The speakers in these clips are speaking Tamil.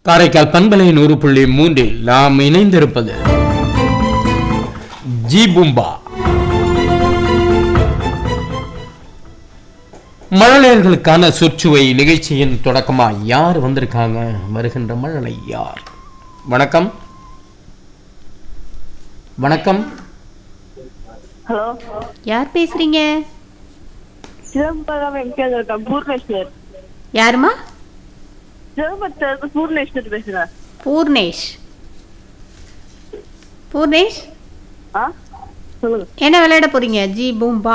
காரைக்கால் பண்பலை நூறு புள்ளி மூன்றில் நாம் இணைந்திருப்பது ஜி பூம்பா மழலையர்களுக்கான சொற்சுவை நிகழ்ச்சியின் தொடக்கமா யார் வந்திருக்காங்க வருகின்ற மழலை யார் வணக்கம் வணக்கம் ஹலோ யார் பேசுறீங்க சிதம்பரம் எம்கேல இருக்கேன் பூர்ணேஸ்வர் யாருமா சிதம்பரத்துல இருந்து பூர்ணேஸ்வர் பேசுறேன் பூர்ணேஷ் பூர்ணேஷ் ஆ சொல்லுங்க என்ன விளையாட போறீங்க ஜி பூம்பா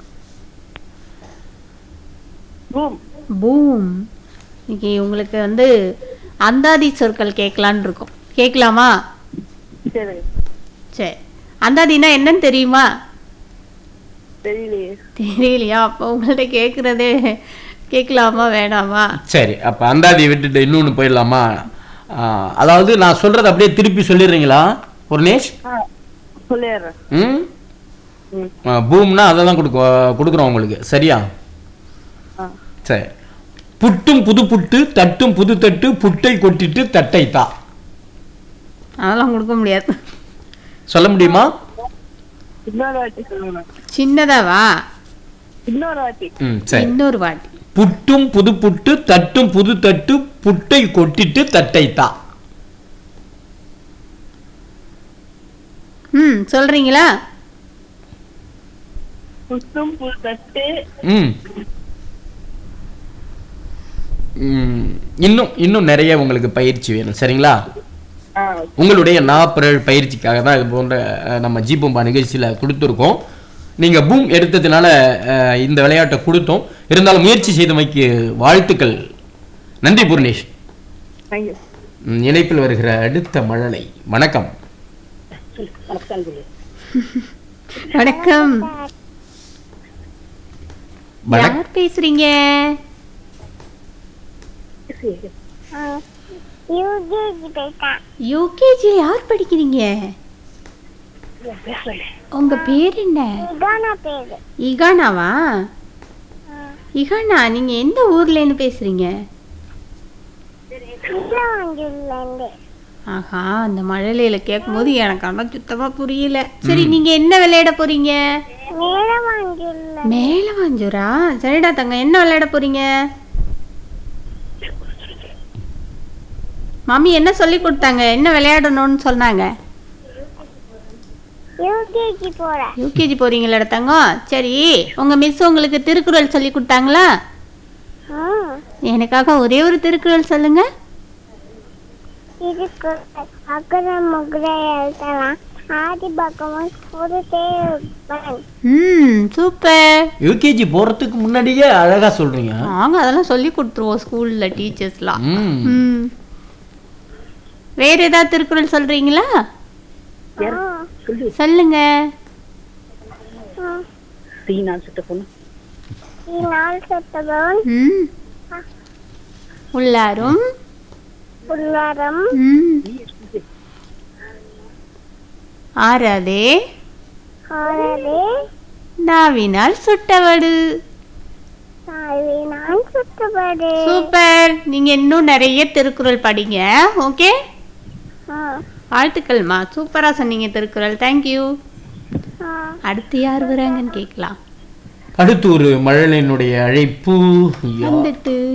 பூம் பூம் இன்னைக்கு உங்களுக்கு வந்து அந்தாதி சொற்கள் கேட்கலான்னு இருக்கோம் கேட்கலாமா சரி சரி அந்தாதினா என்னன்னு தெரியுமா தெரியலையே தெரியலையா அப்போ உங்கள்ட்ட கேட்குறதே கேட்கலாமா வேணாமா சரி அப்ப அந்தாதி விட்டுட்டு இன்னொன்னு போயிடலாமா ஆ, அதாவது நான் சொல்றதை அப்படியே திருப்பி சொல்லிடுறீங்களா புர்ணேஷ் ஆ சொல்லிடுறேன் ம் ம் ஆ, பூம்னா அதை தான் கொடுக்க கொடுக்குறோம் உங்களுக்கு சரியா ஆ சரி புட்டும் புது புட்டு தட்டும் புது தட்டு புட்டை கொட்டிட்டு தட்டை தா அதெல்லாம் கொடுக்க முடியாது சொல்ல முடியுமா இன்னொரு வாட்டி சொல்லுங்க சின்னதாவா இன்னொரு வாட்டி ம் சரி இன்னொரு வாட்டி புட்டும் புது புட்டு தட்டும் புது தட்டு புட்டை கொட்டிட்டு தட்டை தா ம் சொல்றீங்களா புத்தும் புல் தட்டு ம் ம், இன்னும் இன்னும் நிறைய உங்களுக்கு பயிற்சி வேணும் சரிங்களா ஆ உங்களுடைய நாப்பிரல் பயிற்சிக்காக தான் இது போன்ற அஹ், நம்ம ஜி பூம்பா நிகழ்ச்சியில் கொடுத்துருக்கோம் நீங்கள் பூம் எடுத்ததுனால அஹ், இந்த விளையாட்டை கொடுத்தோம் இருந்தாலும் முயற்சி செய்தமைக்கு வாழ்த்துக்கள் நன்றி பூர்ணேஷ் தேங்க்யூ ம், இணைப்பில் வருகிற அடுத்த மழலை வணக்கம் வணக்கம் வணக் யார் பேசுறீங்க யூகேஜி யார் படிக்கிறீங்க உங்க பேர் என்ன இகானாவா இகானா நீங்க எந்த ஊர்ல இருந்து பேசுறீங்க ஆஹா அந்த மழலையில கேட்கும்போது எனக்கு ஆனால் சுத்தமா புரியல சரி நீங்க என்ன விளையாட போறீங்க மேலவாஞ்சூரா சரிடா தங்க என்ன விளையாட போறீங்க மாமி என்ன சொல்லி கொடுத்தாங்க என்ன விளையாடணும்னு சொன்னாங்க யூகேஜி போறேன் யூகேஜி போறீங்களா தங்கம் சரி உங்க மிஸ் உங்களுக்கு திருக்குறள் சொல்லி கொடுத்தாங்களா எனக்காக ஒரே ஒரு திருக்குறள் சொல்லுங்க இதுக்கு அக்கறை முகரை எழுதலாம் ஆதி பகவான் ஒரு தேவன் ம் சூப்பர் யூகேஜி போகிறதுக்கு முன்னாடியே அழகாக சொல்கிறீங்க நாங்க அதெல்லாம் சொல்லி கொடுத்துருவோம் ஸ்கூல்ல டீச்சர்ஸ்லாம் ம் ம் வேற ஏதாவது திருக்குறள் சொல்றீங்களா சொல்லுங்க நாள் செத்தவன் ம் உள்ளாரும் உள்ளாரம் ம் ஆறாதே ஆறவே நாவினால் சுட்டவடு தாழ்வி நான் சுற்றப்படு சூப்பர் நீங்க இன்னும் நிறைய திருக்குறள் படிங்க ஓகே ஆ, வாழ்த்துக்கள்மா சூப்பரா சொன்னீங்க திருக்குறள் தேங்க்யூ ஆ. அடுத்து யார் வராங்கன்னு கேட்கலாம் அடுத்து ஒரு மழலையினுடைய அழைப்பு யா- வந்துட்டு